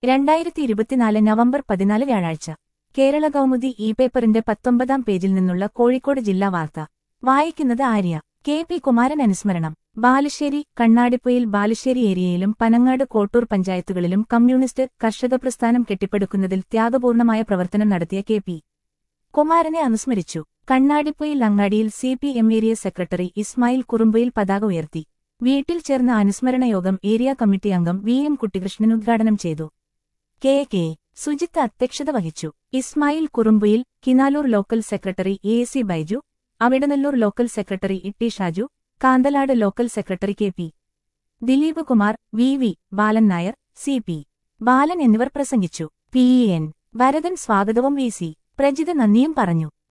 രണ്ടായിരത്തി ഇരുപത്തിനാല് നവംബർ പതിനാല് വ്യാഴാഴ്ച കേരള കൗമുദി ഇ പേപ്പറിന്റെ പത്തൊമ്പതാം പേജിൽ നിന്നുള്ള കോഴിക്കോട് ജില്ലാ വാർത്ത വായിക്കുന്നത് ആര്യ കെ പി കുമാരൻ അനുസ്മരണം ബാലുശ്ശേരി കണ്ണാടിപ്പൊയിൽ ബാലുശ്ശേരി ഏരിയയിലും പനങ്ങാട് കോട്ടൂർ പഞ്ചായത്തുകളിലും കമ്മ്യൂണിസ്റ്റ് കർഷക പ്രസ്ഥാനം കെട്ടിപ്പടുക്കുന്നതിൽ ത്യാഗപൂർണമായ പ്രവർത്തനം നടത്തിയ കെ പി കുമാരനെ അനുസ്മരിച്ചു കണ്ണാടിപ്പൊയിൽ അങ്ങാടിയിൽ C P M area secretary Ismail Kurumbayil പതാക ഉയർത്തി വീട്ടിൽ ചേർന്ന അനുസ്മരണ യോഗം ഏരിയ കമ്മിറ്റി അംഗം വി എം കുട്ടികൃഷ്ണൻ ഉദ്ഘാടനം ചെയ്തു കെ കെ സുജിത്ത് അധ്യക്ഷത വഹിച്ചു Ismail Kurumbuyil Kinalur local secretary A C Baiju Avidanallur local secretary Itty Shaju Kanthalad local secretary K P Dileep Kumar V V Balan Nair C P Balan എന്നിവർ പ്രസംഗിച്ചു പി എൻ വരദൻ സ്വാഗതവും വി സി പ്രജിത നന്ദിയും പറഞ്ഞു